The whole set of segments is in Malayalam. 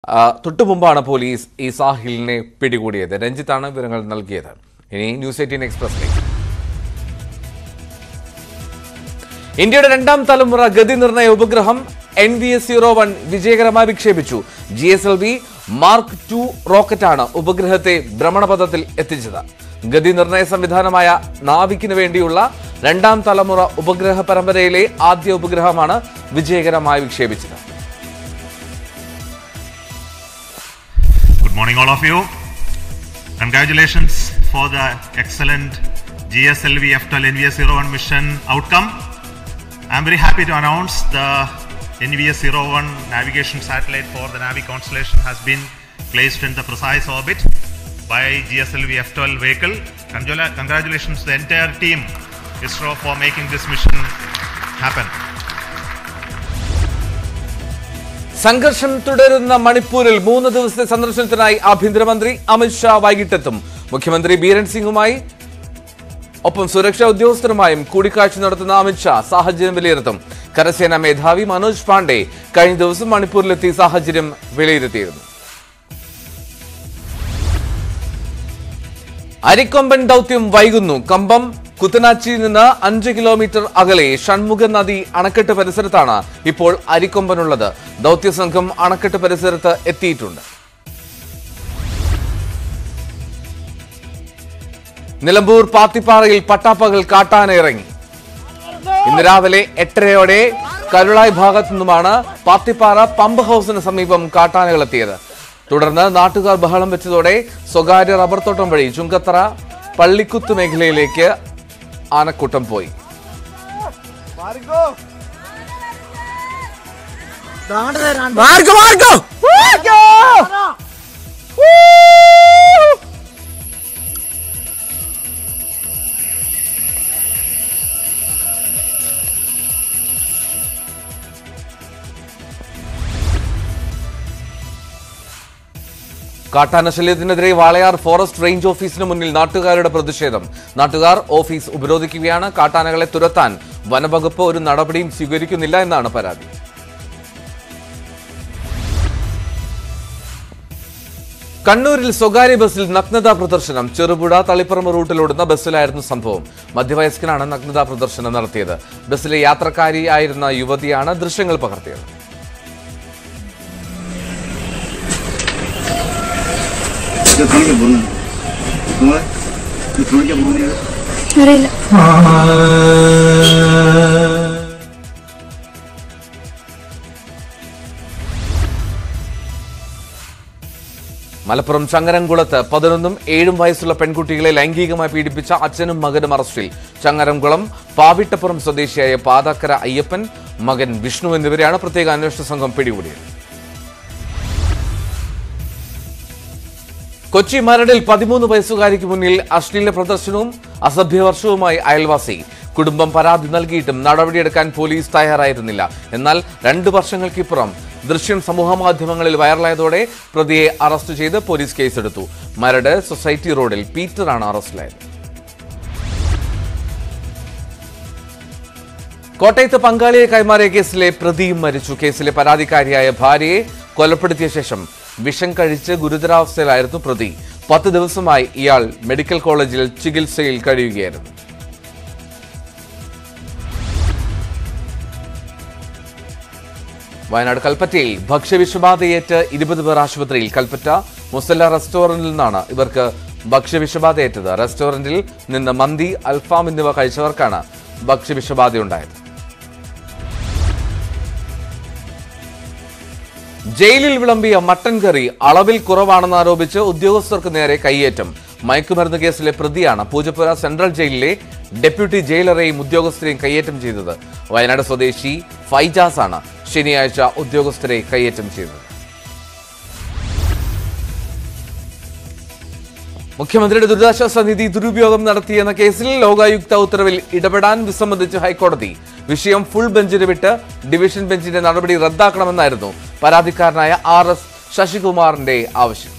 ആ, തൊട്ടു മുമ്പാണ് പോലീസ് ഈ സാഹിലിനെ പിടികൂടിയത് രഞ്ജിത്താണ് വിവരങ്ങൾ നൽകിയത് ഇനി ന്യൂസ് എയ്റ്റീൻ എക്സ്പ്രസിലേക്ക് ഇന്ത്യയുടെ രണ്ടാം തലമുറ ഗതി നിർണയ ഉപഗ്രഹം N V S zero one വിജയകരമായി വിക്ഷേപിച്ചു G S L V mark two റോക്കറ്റാണ് ഉപഗ്രഹത്തെ ഭ്രമണപഥത്തിൽ എത്തിച്ചത് ഗതി നിർണയ സംവിധാനമായ നാവിക്കിന് വേണ്ടിയുള്ള രണ്ടാം തലമുറ ഉപഗ്രഹ പരമ്പരയിലെ ആദ്യ ഉപഗ്രഹമാണ് വിജയകരമായി വിക്ഷേപിച്ചത് Good morning, all of you. Congratulations for the excellent GSLV F12 NVS 01 mission outcome. I'm very happy to announce the NVS 01 navigation satellite for the Navi constellation has been placed in the precise orbit by GSLV F12 vehicle. Congratula- Congratulations to the entire team ISRO for making this mission happen. സംഘർഷം തുടരുന്ന മണിപ്പൂരിൽ മൂന്ന് ദിവസത്തെ സന്ദർശനത്തിനായി ആഭ്യന്തരമന്ത്രി അമിത്ഷാ വൈകിട്ടെത്തും മുഖ്യമന്ത്രി ബീരൻ സിംഗുമായി ഒപ്പം സുരക്ഷാ ഉദ്യോഗസ്ഥരുമായും കൂടിക്കാഴ്ച നടത്തുന്ന അമിത്ഷാ സാഹചര്യം വിലയിരുത്തും കരസേനാ മേധാവി മനോജ് പാണ്ഡെ കഴിഞ്ഞ ദിവസം മണിപ്പൂരിലെത്തി സാഹചര്യം വിലയിരുത്തിയിരുന്നു അരിക്കൊമ്പൻ ദൗത്യം വൈകുന്നു കമ്പം കുത്തനാച്ചിയിൽ നിന്ന് അഞ്ച് കിലോമീറ്റർ അകലെ ഷൺമുഖ നദി അണക്കെട്ട് പരിസരത്താണ് ഇപ്പോൾ അരിക്കൊമ്പനുള്ളത് ദൗത്യ സംഘം അണക്കെട്ട് പരിസരത്ത് എത്തിയിട്ടുണ്ട് നിലമ്പൂർ പാത്തിപ്പാറയിൽ പട്ടാപ്പകൽ കാട്ടാന ഇറങ്ങി ഇന്ന് രാവിലെ എട്ടരയോടെ കരുളായി ഭാഗത്തു നിന്നുമാണ് പാത്തിപ്പാറ പമ്പ് ഹൗസിന് സമീപം കാട്ടാനകൾ എത്തിയത് തുടർന്ന് നാട്ടുകാർ ബഹളം വെച്ചതോടെ സ്വകാര്യ റബ്ബർ തോട്ടം വഴി ചുങ്കത്തറ പള്ളിക്കുത്ത് മേഖലയിലേക്ക് ആനക്കൂട്ടം പോയി മാർഗോ മാർഗോ കാട്ടാന ശല്യത്തിനെതിരെ വാളയാർ ഫോറസ്റ്റ് റേഞ്ച് ഓഫീസിന് മുന്നിൽ നാട്ടുകാരുടെ പ്രതിഷേധം നാട്ടുകാർ ഓഫീസ് ഉപരോധിക്കുകയാണ് കാട്ടാനകളെ തുരത്താൻ വനവകുപ്പ് ഒരു നടപടിയും സ്വീകരിക്കുന്നില്ല എന്നാണ് പരാതി കണ്ണൂരിൽ സ്വകാര്യ ബസ്സിൽ നഗ്നതാ പ്രദർശനം ചെറുപുഴ തളിപ്പറമ്പ് റൂട്ടിലോടുന്ന ബസ്സിലായിരുന്നു സംഭവം മധ്യവയസ്കനാണ് നഗ്നതാ പ്രദർശനം നടത്തിയത് ബസ്സിലെ യാത്രക്കാരിയായിരുന്ന യുവതിയാണ് ദൃശ്യങ്ങൾ പകർത്തിയത് ഇത് തുണിക്ക് പോകുന്നു നിങ്ങൾ ഇത് തുണിക്ക് പോകുന്നത് അറിയില്ല മലപ്പുറം ചങ്ങരംകുളത്ത് പതിനൊന്നും ഏഴും വയസ്സുള്ള പെൺകുട്ടികളെ ലൈംഗികമായി പീഡിപ്പിച്ച അച്ഛനും മകനും അറസ്റ്റിൽ ചങ്ങരംകുളം പാവിട്ടപ്പുറം സ്വദേശിയായ പാതാക്കര അയ്യപ്പൻ മകൻ വിഷ്ണു എന്നിവരെയാണ് പ്രത്യേക അന്വേഷണ സംഘം പിടികൂടിയത് കൊച്ചി മരടിൽ പതിമൂന്ന് വയസ്സുകാരിക്ക് മുന്നിൽ അശ്ലീല പ്രദർശനവും അസഭ്യവർഷവുമായി അയൽവാസി കുടുംബം പരാതി നൽകിയിട്ടും നടപടിയെടുക്കാൻ പോലീസ് തയ്യാറായിരുന്നില്ല എന്നാൽ രണ്ട് വർഷങ്ങൾക്കിപ്പുറം ദൃശ്യം സമൂഹമാധ്യമങ്ങളിൽ വൈറലായതോടെ പ്രതിയെ അറസ്റ്റ് ചെയ്ത് പോലീസ് കേസെടുത്തു മരട് സൊസൈറ്റി റോഡിൽ പീറ്ററാണ് അറസ്റ്റിലായത് കോട്ടയത്ത് പങ്കാളിയെ കൈമാറിയ കേസിലെ പ്രതിയും മരിച്ചു കേസിലെ പരാതിക്കാരിയായ ഭാര്യയെ കൊലപ്പെടുത്തിയ ശേഷം വിഷം കഴിച്ച് ഗുരുതരാവസ്ഥയിലായിരുന്നു പ്രതി പത്ത് ദിവസമായി ഇയാൾ മെഡിക്കൽ കോളേജിൽ ചികിത്സയിൽ കഴിയുകയായിരുന്നു വയനാട് കൽപ്പറ്റയിൽ ഭക്ഷ്യവിഷബാധയേറ്റ് ഇരുപത് പേർ ആശുപത്രിയിൽ കൽപ്പറ്റ മുസല്ല റെസ്റ്റോറന്റിൽ നിന്നാണ് ഇവർക്ക് ഭക്ഷ്യവിഷബാധയേറ്റത് റെസ്റ്റോറന്റിൽ നിന്ന് മന്തി അൽഫാം എന്നിവ കഴിച്ചവർക്കാണ് ഭക്ഷ്യവിഷബാധയുണ്ടായത് ജയിലിൽ വിളമ്പിയ മട്ടൻ കറി അളവിൽ കുറവാണെന്ന് ആരോപിച്ച് ഉദ്യോഗസ്ഥർക്ക് നേരെ കയ്യേറ്റം മയക്കുമരുന്ന് കേസിലെ പ്രതിയാണ് പൂജപ്പുര സെൻട്രൽ ജയിലിലെ ഡെപ്യൂട്ടി ജയിലറെയും ഉദ്യോഗസ്ഥരെയും കയ്യേറ്റം ചെയ്തത് വയനാട് സ്വദേശി ഫൈജാസ് ആണ് ശനിയാഴ്ച ഉദ്യോഗസ്ഥരെ കയ്യേറ്റം ചെയ്തത് മുഖ്യമന്ത്രിയുടെ ദുരിതാശ്വാസ നിധി ദുരുപയോഗം നടത്തിയെന്ന കേസിൽ ലോകായുക്ത ഉത്തരവിൽ ഇടപെടാൻ വിസമ്മതിച്ച് ഹൈക്കോടതി വിഷയം ഫുൾ ബെഞ്ചിന് വിട്ട് ഡിവിഷൻ ബെഞ്ചിന്റെ നടപടി റദ്ദാക്കണമെന്നായിരുന്നു പരാതിക്കാരനായ ആർ എസ് ശശികുമാറിന്റെ ആവശ്യം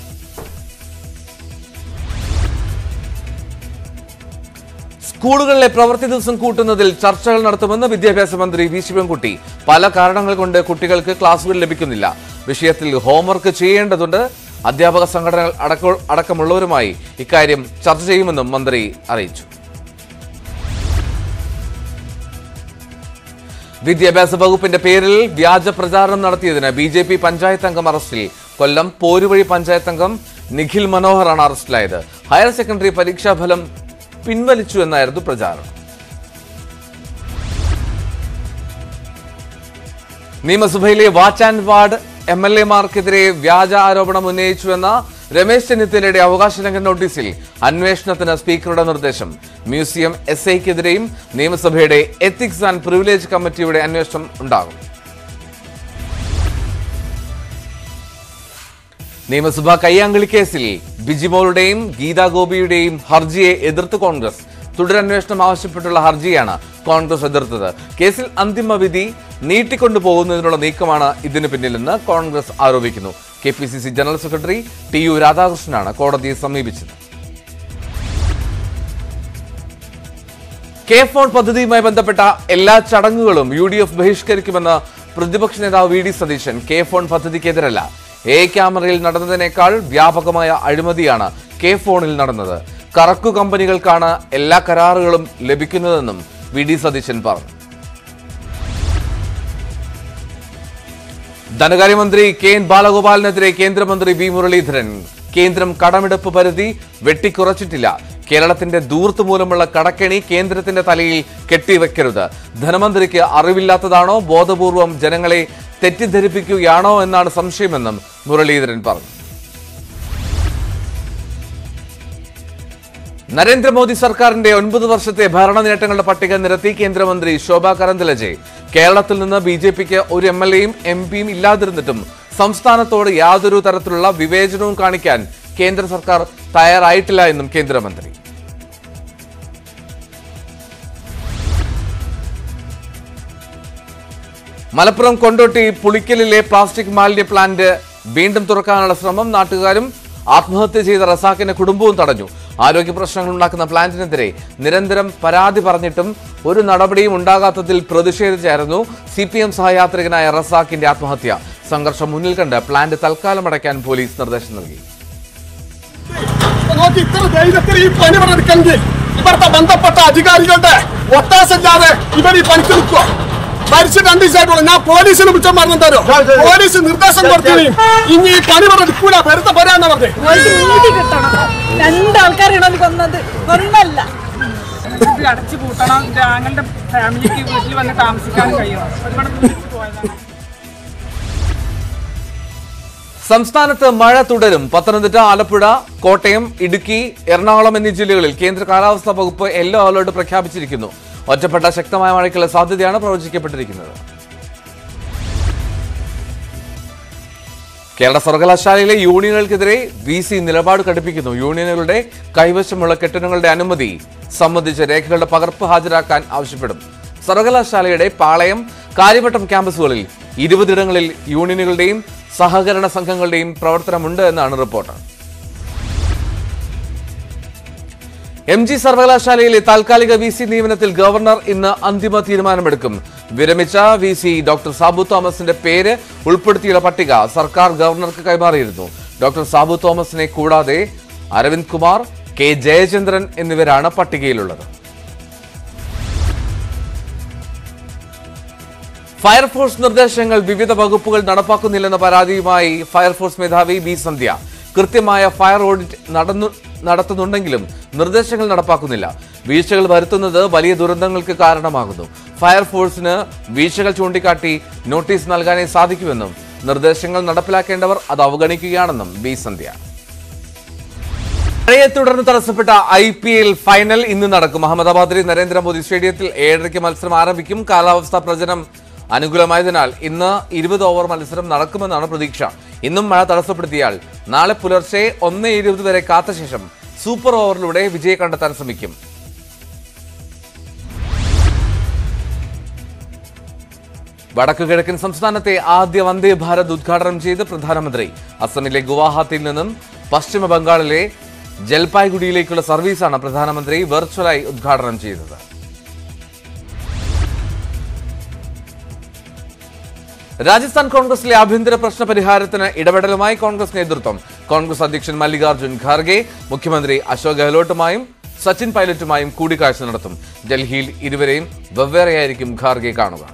സ്കൂളുകളിലെ പ്രവൃത്തി ദിവസം കൂട്ടുന്നതിൽ ചർച്ചകൾ നടത്തുമെന്ന് വിദ്യാഭ്യാസ മന്ത്രി വി ശിവൻകുട്ടി പല കാരണങ്ങൾ കൊണ്ട് കുട്ടികൾക്ക് ക്ലാസുകൾ ലഭിക്കുന്നില്ല വിഷയത്തിൽ ഹോംവർക്ക് ചെയ്യേണ്ടതുണ്ട് അധ്യാപക സംഘടനകൾ അടക്ക അടക്കമുള്ളവരുമായി ഇക്കാര്യം ചർച്ച ചെയ്യുമെന്നും മന്ത്രി അറിയിച്ചു വിദ്യാഭ്യാസ വകുപ്പിന്റെ പേരിൽ വ്യാജ പ്രചാരണം നടത്തിയതിന് ബി ജെ പി പഞ്ചായത്ത് അംഗം അറസ്റ്റിൽ കൊല്ലം പോരുവഴി പഞ്ചായത്ത് അംഗം നിഖിൽ മനോഹറാണ് അറസ്റ്റിലായത് ഹയർ സെക്കൻഡറി പരീക്ഷാഫലം പിൻവലിച്ചു എന്നായിരുന്നു പ്രചാരണം നിയമസഭയിലെ watch and ward M L എമാർക്കെതിരെ വ്യാജ ആരോപണം ഉന്നയിച്ചുവെന്ന രമേശ് ചെന്നിത്തലയുടെ അവകാശ ലംഘന നോട്ടീസിൽ അന്വേഷണത്തിന് സ്പീക്കറുടെ നിർദ്ദേശം മ്യൂസിയം എസ് ഐക്കെതിരെയും നിയമസഭയുടെ എത്തിക്സ് ആൻഡ് പ്രിവിലേജ് കമ്മിറ്റിയുടെ അന്വേഷണം ഉണ്ടാകും നിയമസഭാ കയ്യാങ്കളി കേസിൽ ബിജിമോളുടെയും ഗീതാ ഗോപിയുടെയും ഹർജിയെ എതിർത്ത് കോൺഗ്രസ് തുടരന്വേഷണം ആവശ്യപ്പെട്ടുള്ള ഹർജിയാണ് കോൺഗ്രസ് എതിർത്തത് കേസിൽ അന്തിമ വിധി നീട്ടിക്കൊണ്ടുപോകുന്നതിനുള്ള നീക്കമാണ് ഇതിന് പിന്നിലെന്ന് കോൺഗ്രസ് ആരോപിക്കുന്നു K P C C general secretary T U രാധാകൃഷ്ണനാണ് കോടതിയെ സമീപിച്ചത് കെ ഫോൺ പദ്ധതിയുമായി ബന്ധപ്പെട്ട എല്ലാ ചടങ്ങുകളും യു ഡി എഫ് ബഹിഷ്കരിക്കുമെന്ന് പ്രതിപക്ഷ നേതാവ് V D Satheesan K FON പദ്ധതിക്കെതിരല്ല എ ക്യാമറയിൽ നടന്നതിനേക്കാൾ വ്യാപകമായ അഴിമതിയാണ് കെ ഫോണിൽ നടന്നത് കറക്കു കമ്പനികൾക്കാണ് എല്ലാ കരാറുകളും ലഭിക്കുന്നതെന്നും വി ഡി സതീശൻ പറഞ്ഞു ധനകാര്യമന്ത്രി കെ എൻ ബാലഗോപാലിനെതിരെ കേന്ദ്രമന്ത്രി വി മുരളീധരൻ കേന്ദ്രം കടമെടുപ്പ് പരിധി വെട്ടിക്കുറച്ചിട്ടില്ല കേരളത്തിന്റെ ദൂർത്ത് മൂലമുള്ള കടക്കെണി കേന്ദ്രത്തിന്റെ തലയിൽ കെട്ടിവെക്കരുത് ധനമന്ത്രിക്ക് അറിവില്ലാത്തതാണോ ബോധപൂർവം ജനങ്ങളെ തെറ്റിദ്ധരിപ്പിക്കുകയാണോ എന്നാണ് സംശയമെന്നും മുരളീധരൻ പറഞ്ഞു നരേന്ദ്രമോദി സർക്കാരിന്റെ ഒൻപത് വർഷത്തെ ഭരണ നേട്ടങ്ങളുടെ പട്ടിക നിരത്തി കേന്ദ്രമന്ത്രി ശോഭ കരന്തലജെ കേരളത്തിൽ നിന്ന് ബി ജെ പിക്ക് ഒരു എം എൽ എയും എം പിയും ഇല്ലാതിരുന്നിട്ടും സംസ്ഥാനത്തോട് യാതൊരു തരത്തിലുള്ള വിവേചനവും കാണിക്കാൻ കേന്ദ്ര സർക്കാർ തയ്യാറായിട്ടില്ല എന്നും കേന്ദ്രമന്ത്രി മലപ്പുറം കൊണ്ടോട്ടി പുളിക്കലിലെ പ്ലാസ്റ്റിക് മാലിന്യ പ്ലാന്റ് വീണ്ടും തുറക്കാനുള്ള ശ്രമം നാട്ടുകാരും ആത്മഹത്യ ചെയ്ത റസാഖിന്റെ കുടുംബവും തടഞ്ഞു ആരോഗ്യ പ്രശ്നങ്ങൾ ഉണ്ടാക്കുന്ന പ്ലാന്റിനെതിരെ നിരന്തരം പരാതി പറഞ്ഞിട്ടും ഒരു നടപടിയും ഉണ്ടാകാത്തതിൽ പ്രതിഷേധിച്ചായിരുന്നു സി പി എം സഹയാത്രികനായ റസാഖിന്റെ ആത്മഹത്യ സംഘർഷം മുന്നിൽ കണ്ട് പ്ലാന്റ് തൽക്കാലം അടയ്ക്കാൻ പോലീസ് നിർദ്ദേശം നൽകി നോക്കി ഇത്ര ധൈര്യത്തിൽ ഈ പണി എടുക്കണമെങ്കിൽ ഇവിടുത്തെ ബന്ധപ്പെട്ട അധികാരികളുടെ ഒത്താശല്ലാതെ ഇവർ ഈ പണിക്ക് നിൽക്കുക മരിച്ച് രണ്ട് ദിവസമായിട്ടുള്ളൂ ഞാൻ പോലീസിന് കുറ്റം പറഞ്ഞു തരും പോലീസ് നിർദ്ദേശം കൊടുത്തിനി ഇനി ഈ പണി എടുക്കൂല വെറുതെ പറയാന്നാ പറഞ്ഞേ അവർക്ക് നീതി കിട്ടണം രണ്ടാൾക്കാരാണ് അത് കൊന്നത് ഒന്നല്ല ഇത് അടച്ചു പൂട്ടണം എൻ്റെ ആങ്ങളുടെ ഫാമിലിക്ക് വീട്ടിൽ വന്ന് താമസിക്കാനും കഴിയണം ഒരുപാട് വീട്ടിൽ പോയതാണ് സംസ്ഥാനത്ത് മഴ തുടരും പത്തനംതിട്ട ആലപ്പുഴ കോട്ടയം ഇടുക്കി എറണാകുളം എന്നീ ജില്ലകളിൽ കേന്ദ്ര കാലാവസ്ഥാ വകുപ്പ് യെല്ലോ അലർട്ട് പ്രഖ്യാപിച്ചിരിക്കുന്നു ഒറ്റപ്പെട്ട ശക്തമായ മഴയ്ക്കുള്ള സാധ്യതയാണ് പ്രവചിക്കപ്പെട്ടിരിക്കുന്നത് കേരള സർവകലാശാലയിലെ യൂണിയനുകൾക്കെതിരെ വി സി നിലപാട് കടുപ്പിക്കുന്നു യൂണിയനുകളുടെ കൈവശമുള്ള കെട്ടിടങ്ങളുടെ അനുമതി സംബന്ധിച്ച രേഖകളുടെ പകർപ്പ് ഹാജരാക്കാൻ ആവശ്യപ്പെടും സർവകലാശാലയുടെ പാളയം കാര്യവട്ടം ക്യാമ്പസുകളിൽ ഇരുപതിടങ്ങളിൽ യൂണിയനുകളുടെയും സഹകരണ സംഘങ്ങളുടെയും പ്രവർത്തനമുണ്ട് എന്നാണ് റിപ്പോർട്ട് എം ജി സർവകലാശാലയിലെ താൽക്കാലിക വി സി നിയമനത്തിൽ ഗവർണർ ഇന്ന് അന്തിമ തീരുമാനമെടുക്കും വിരമിച്ച വി സി ഡോക്ടർ സാബു തോമസിന്റെ പേര് ഉൾപ്പെടുത്തിയുള്ള പട്ടിക സർക്കാർ ഗവർണർക്ക് കൈമാറിയിരുന്നു ഡോക്ടർ സാബു തോമസിനെ കൂടാതെ അരവിന്ദ് കുമാർ കെ ജയചന്ദ്രൻ എന്നിവരാണ് പട്ടികയിലുള്ളത് ഫയർഫോഴ്സ് നിർദ്ദേശങ്ങൾ വിവിധ വകുപ്പുകൾ നടപ്പാക്കുന്നില്ലെന്ന പരാതിയുമായി ഫയർഫോഴ്സ് മേധാവി ബി സന്ധ്യ കൃത്യമായ ഫയർ ഓഡിറ്റ് നടന്നു നടത്തുന്നുണ്ടെങ്കിലും നിർദ്ദേശങ്ങൾ നടപ്പാക്കുന്നില്ല വീഴ്ചകൾ വരുത്തുന്നത് വലിയ ദുരന്തങ്ങൾക്ക് കാരണമാകുന്നു ഫയർഫോഴ്സിന് വീഴ്ചകൾ ചൂണ്ടിക്കാട്ടി നോട്ടീസ് നൽകാനേ സാധിക്കുമെന്നും നിർദ്ദേശങ്ങൾ നടപ്പിലാക്കേണ്ടവർ അത് അവഗണിക്കുകയാണെന്നും ബി സന്ധ്യ മഴയെ തുടർന്ന് തടസ്സപ്പെട്ട ഐ പി എൽ ഫൈനൽ ഇന്ന് നടക്കും അഹമ്മദാബാദിലെ നരേന്ദ്രമോദി സ്റ്റേഡിയത്തിൽ ഏഴരയ്ക്ക് മത്സരം ആരംഭിക്കും കാലാവസ്ഥാ പ്രചനം അനുകൂലമായതിനാൽ ഇന്ന് ഇരുപത് ഓവർ മത്സരം നടക്കുമെന്നാണ് പ്രതീക്ഷ ഇന്നും മഴ തടസ്സപ്പെടുത്തിയാൽ നാളെ പുലർച്ചെ ഒന്ന് ഇരുപത് വരെ കാത്ത ശേഷം സൂപ്പർ ഓവറിലൂടെ വിജയം കണ്ടെത്താൻ ശ്രമിക്കും വടക്കു കിഴക്കൻ സംസ്ഥാനത്തെ ആദ്യ വന്ദേ ഭാരത് ഉദ്ഘാടനം ചെയ്ത് പ്രധാനമന്ത്രി അസമിലെ ഗുവാഹത്തിയിൽ നിന്നും പശ്ചിമ ബംഗാളിലെ ജൽപായ്ഗുഡിയിലേക്കുള്ള സർവീസാണ് പ്രധാനമന്ത്രി വെർച്വലായി ഉദ്ഘാടനം ചെയ്തത് രാജസ്ഥാൻ കോൺഗ്രസിലെ ആഭ്യന്തര പ്രശ്ന പരിഹാരത്തിന് ഇടപെടലുമായി കോൺഗ്രസ് നേതൃത്വം കോൺഗ്രസ് അധ്യക്ഷൻ മല്ലികാർജ്ജുൻ ഖാർഗെ മുഖ്യമന്ത്രി അശോക് ഗെഹ്ലോട്ടുമായും സച്ചിൻ പൈലറ്റുമായും കൂടിക്കാഴ്ച നടത്തും ഡൽഹിയിൽ ഇരുവരെയും വെവ്വേറെയായിരിക്കും ഖാർഗെ കാണുക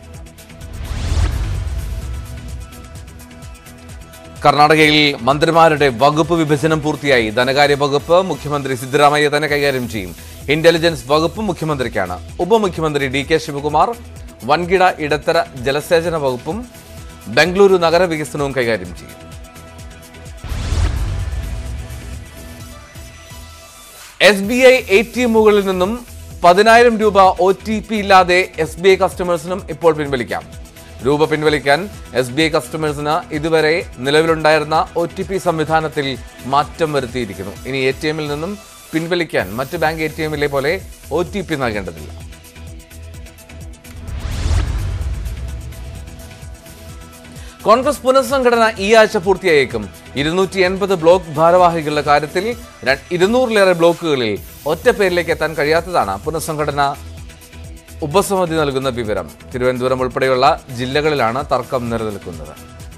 കർണാടകയിൽ മന്ത്രിമാരുടെ വകുപ്പ് വിഭജനം പൂർത്തിയായി ധനകാര്യ വകുപ്പ് മുഖ്യമന്ത്രി സിദ്ധരാമയ്യ തന്നെ കൈകാര്യം ചെയ്യും ഇന്റലിജൻസ് വകുപ്പ് മുഖ്യമന്ത്രിക്കാണ് ഉപമുഖ്യമന്ത്രി ഡി കെ ശിവകുമാർ വൻകിട ഇടത്തര ജലസേചന വകുപ്പും ബംഗളൂരു നഗരവികസനവും കൈകാര്യം ചെയ്യും S B I A T എമ്മുകളിൽ നിന്നും പതിനായിരം രൂപ ഒ ടി പി ഇല്ലാതെ എസ് ബി ഐ കസ്റ്റമേഴ്സിനും ഇപ്പോൾ പിൻവലിക്കാം രൂപ പിൻവലിക്കാൻ എസ് ബി ഐ കസ്റ്റമേഴ്സിന് ഇതുവരെ നിലവിലുണ്ടായിരുന്ന ഒ ടി പി സംവിധാനത്തിൽ മാറ്റം വരുത്തിയിരിക്കുന്നു ഇനി എ ടി എമ്മിൽ നിന്നും പിൻവലിക്കാൻ മറ്റ് ബാങ്ക് എ ടി എമ്മിലെ പോലെ ഒ ടി പി നൽകേണ്ടതില്ല കോൺഗ്രസ് പുനഃസംഘടന ഈ ആഴ്ച പൂർത്തിയായേക്കും ഇരുന്നൂറ്റി എൺപത് ബ്ലോക്ക് ഭാരവാഹികളുടെ കാര്യത്തിൽ ര- ഇരുന്നൂറിലേറെ ബ്ലോക്കുകളിൽ ഒറ്റ പേരിലേക്ക് എത്താൻ കഴിയാത്തതാണ് പുനഃസംഘടന ഉപസമിതി നൽകുന്ന വിവരം തിരുവനന്തപുരം ഉൾപ്പെടെയുള്ള ജില്ലകളിലാണ് തർക്കം നിലനിൽക്കുന്നത്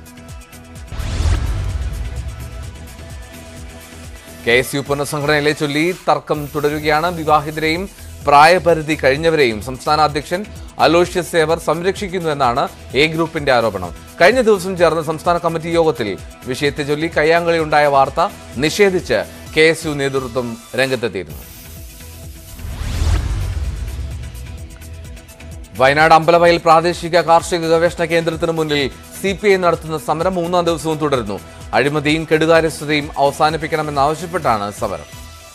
കെ എസ് യു പുനഃസംഘടനയിലെ ചൊല്ലി തർക്കം തുടരുകയാണ് വിവാഹിതരെയും പ്രായപരിധി കഴിഞ്ഞവരെയും സംസ്ഥാന അധ്യക്ഷൻ അലോഷ്യസ് സേവർ സംരക്ഷിക്കുന്നുവെന്നാണ് എ ഗ്രൂപ്പിന്റെ ആരോപണം കഴിഞ്ഞ ദിവസം ചേർന്ന സംസ്ഥാന കമ്മിറ്റി യോഗത്തിൽ വിഷയത്തെ ചൊല്ലി കയ്യാങ്കളി ഉണ്ടായ വാർത്ത നിഷേധിച്ച് കെ എസ് യു നേതൃത്വം രംഗത്തെത്തിയിരുന്നു വയനാട് അമ്പലവയൽ പ്രാദേശിക കാർഷിക ഗവേഷണ കേന്ദ്രത്തിന് മുന്നിൽ സി പി ഐ നടത്തുന്ന സമരം മൂന്നാം ദിവസവും തുടരുന്നു അഴിമതിയും കെടുകാര്യസ്ഥതയും അവസാനിപ്പിക്കണമെന്നാവശ്യപ്പെട്ടാണ് സമരം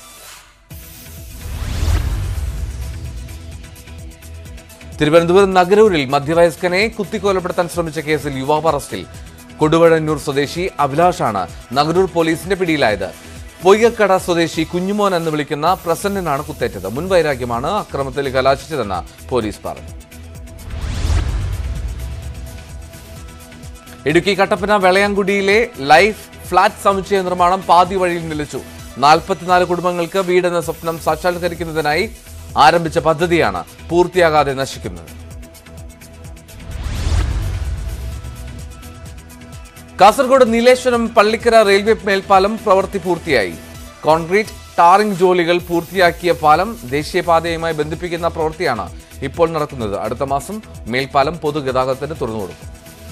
തിരുവനന്തപുരം നഗരൂരിൽ മധ്യവയസ്കനെ കുത്തിക്കൊലപ്പെടുത്താൻ ശ്രമിച്ച കേസിൽ യുവാവ് അറസ്റ്റിൽ കൊടുവഴന്നൂർ സ്വദേശി അഭിലാഷാണ് നഗരൂർ പോലീസിന്റെ പിടിയിലായത് പൊയ്യക്കട സ്വദേശി കുഞ്ഞുമോൻ എന്ന് വിളിക്കുന്ന പ്രസന്നനാണ് കുത്തേറ്റത് മുൻവൈരാഗ്യമാണ് അക്രമത്തിൽ കലാശിച്ചതെന്ന് പോലീസ് പറഞ്ഞു ഇടുക്കി കട്ടപ്പന വെളയാങ്കുടിയിലെ ലൈഫ് ഫ്ളാറ്റ് സമുച്ചയ നിർമ്മാണം പാതി വഴിയിൽ നിലച്ചു നാൽപ്പത്തിനാല് കുടുംബങ്ങൾക്ക് വീടെന്ന സ്വപ്നം സാക്ഷാത്കരിക്കുന്നതിനായി ആരംഭിച്ച പദ്ധതിയാണ് പൂർത്തിയാകാതെ നശിക്കുന്നത് കാസർഗോഡ് നീലേശ്വരം പള്ളിക്കര റെയിൽവേ മേൽപ്പാലം പ്രവൃത്തി പൂർത്തിയായി കോൺക്രീറ്റ് ടാറിംഗ് ജോലികൾ പൂർത്തിയാക്കിയ പാലം ദേശീയപാതയുമായി ബന്ധിപ്പിക്കുന്ന പ്രവൃത്തിയാണ് ഇപ്പോൾ നടക്കുന്നത് അടുത്ത മാസം മേൽപ്പാലം പൊതുഗതാഗതത്തിന് തുറന്നുകൊടുക്കും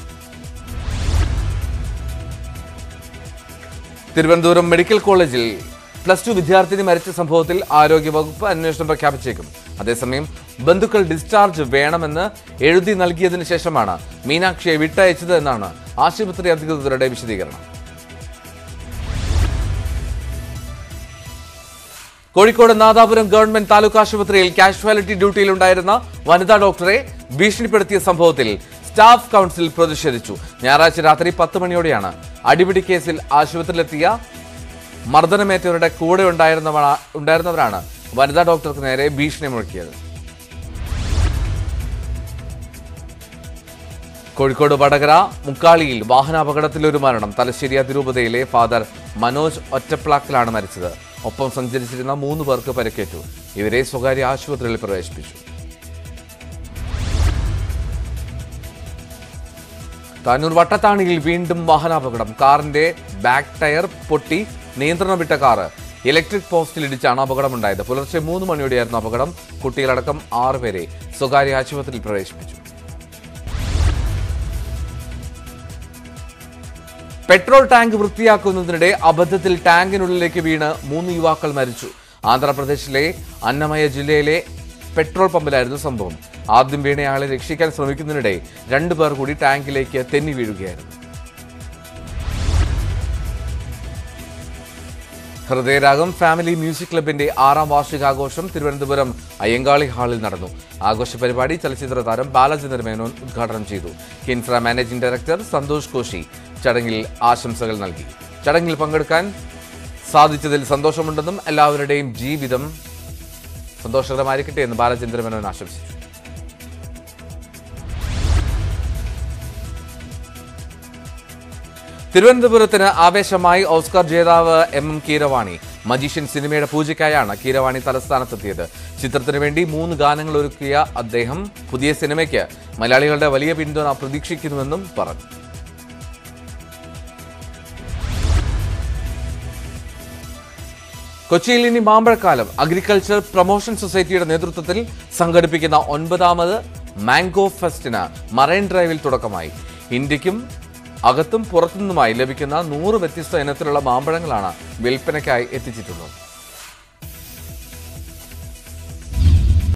തിരുവനന്തപുരം മെഡിക്കൽ കോളേജിൽ പ്ലസ് ടു വിദ്യാർത്ഥിനി മരിച്ച സംഭവത്തിൽ ആരോഗ്യവകുപ്പ് അന്വേഷണം പ്രഖ്യാപിച്ചേക്കും അതേസമയം ബന്ധുക്കൾ ഡിസ്ചാർജ് വേണമെന്ന് എഴുതി നൽകിയതിനു ശേഷമാണ് മീനാക്ഷിയെ വിട്ടയച്ചത് എന്നാണ് ആശുപത്രി അധികൃതരുടെ വിശദീകരണം കോഴിക്കോട് നാദാപുരം ഗവൺമെന്റ് താലൂക്ക് ആശുപത്രിയിൽ കാഷ്വാലിറ്റി ഡ്യൂട്ടിയിലുണ്ടായിരുന്ന വനിതാ ഡോക്ടറെ ഭീഷണിപ്പെടുത്തിയ സംഭവത്തിൽ സ്റ്റാഫ് കൗൺസിൽ പ്രതിഷേധിച്ചു ഞായറാഴ്ച രാത്രി പത്ത് മണിയോടെയാണ് അടിപിടി കേസിൽ ആശുപത്രിയിലെത്തിയ മർദ്ദനമേറ്റവരുടെ കൂടെ ഉണ്ടായിരുന്നവ ഉണ്ടായിരുന്നവരാണ് വനിതാ ഡോക്ടർക്ക് നേരെ ഭീഷണി മുഴക്കിയത് കോഴിക്കോട് വടകര മുക്കാളിയിൽ വാഹനാപകടത്തിൽ ഒരു മരണം തലശ്ശേരി അതിരൂപതയിലെ ഫാദർ മനോജ് ഒറ്റപ്ലാക്കിലാണ് മരിച്ചത് ഒപ്പം സഞ്ചരിച്ചിരുന്ന മൂന്ന് പേർക്ക് പരിക്കേറ്റു ഇവരെ സ്വകാര്യ ആശുപത്രിയിൽ പ്രവേശിപ്പിച്ചു താനൂർ വട്ടത്താണിയിൽ വീണ്ടും വാഹനാപകടം കാറിന്റെ ബാക്ക് ടയർ പൊട്ടി നിയന്ത്രണം വിട്ട കാറ് ഇലക്ട്രിക് പോസ്റ്റിൽ ഇടിച്ചാണ് അപകടമുണ്ടായത് പുലർച്ചെ മൂന്ന് മണിയോടെയായിരുന്നു അപകടം കുട്ടികളടക്കം ആറുപേരെ സ്വകാര്യ ആശുപത്രിയിൽ പ്രവേശിപ്പിച്ചു പെട്രോൾ ടാങ്ക് വൃത്തിയാക്കുന്നതിനിടെ അബദ്ധത്തിൽ ടാങ്കിനുള്ളിലേക്ക് വീണ് മൂന്ന് യുവാക്കൾ മരിച്ചു ആന്ധ്രാപ്രദേശിലെ അന്നമയ ജില്ലയിലെ പെട്രോൾ പമ്പിലായിരുന്നു സംഭവം ആദ്യം വീണയാളെ രക്ഷിക്കാൻ ശ്രമിക്കുന്നതിനിടെ രണ്ടുപേർ കൂടി ടാങ്കിലേക്ക് തെന്നി വീഴുകയായിരുന്നു ഹൃദയരാഗം ഫാമിലി മ്യൂസിക് ക്ലബിന്റെ ആറാം വാർഷികാഘോഷം തിരുവനന്തപുരം അയ്യങ്കാളി ഹാളിൽ നടന്നു ആഘോഷ പരിപാടി ചലച്ചിത്ര താരം ബാലചന്ദ്ര മേനോൻ ഉദ്ഘാടനം ചെയ്തു കിൻഫ്ര മാനേജിംഗ് ഡയറക്ടർ സന്തോഷ് കോശി ചടങ്ങിൽ ആശംസകൾ നൽകി ചടങ്ങിൽ പങ്കെടുക്കാൻ സാധിച്ചതിൽ സന്തോഷമുണ്ടെന്നും എല്ലാവരുടെയും ജീവിതം സന്തോഷകരമായിരിക്കട്ടെ എന്ന് ബാലചന്ദ്ര മേനോൻ ആശംസിച്ചു തിരുവനന്തപുരത്തിന് ആവേശമായി ഓസ്കാർ ജേതാവ് എം എം കീരവാണി മജീഷ്യൻ സിനിമയുടെ പൂജയ്ക്കായാണ് കീരവാണി തലസ്ഥാനത്തെത്തിയത് ചിത്രത്തിനു വേണ്ടി മൂന്ന് ഗാനങ്ങൾ ഒരുക്കിയ അദ്ദേഹം പുതിയ സിനിമയ്ക്ക് മലയാളികളുടെ വലിയ പിന്തുണ പ്രതീക്ഷിക്കുന്നുവെന്നും പറഞ്ഞു കൊച്ചിയിൽ ഇനി മാമ്പഴക്കാലം അഗ്രികൾച്ചർ പ്രൊമോഷൻ സൊസൈറ്റിയുടെ നേതൃത്വത്തിൽ സംഘടിപ്പിക്കുന്ന ഒൻപതാമത് മാംഗോ ഫെസ്റ്റിന് മറൈൻ ഡ്രൈവിൽ തുടക്കമായി ഇന്ത്യക്കും അകത്തും പുറത്തുനിന്നുമായി ലഭിക്കുന്ന നൂറ് വ്യത്യസ്ത ഇനത്തിലുള്ള മാമ്പഴങ്ങളാണ് വിൽപ്പനയ്ക്കായി എത്തിച്ചിട്ടുള്ളത്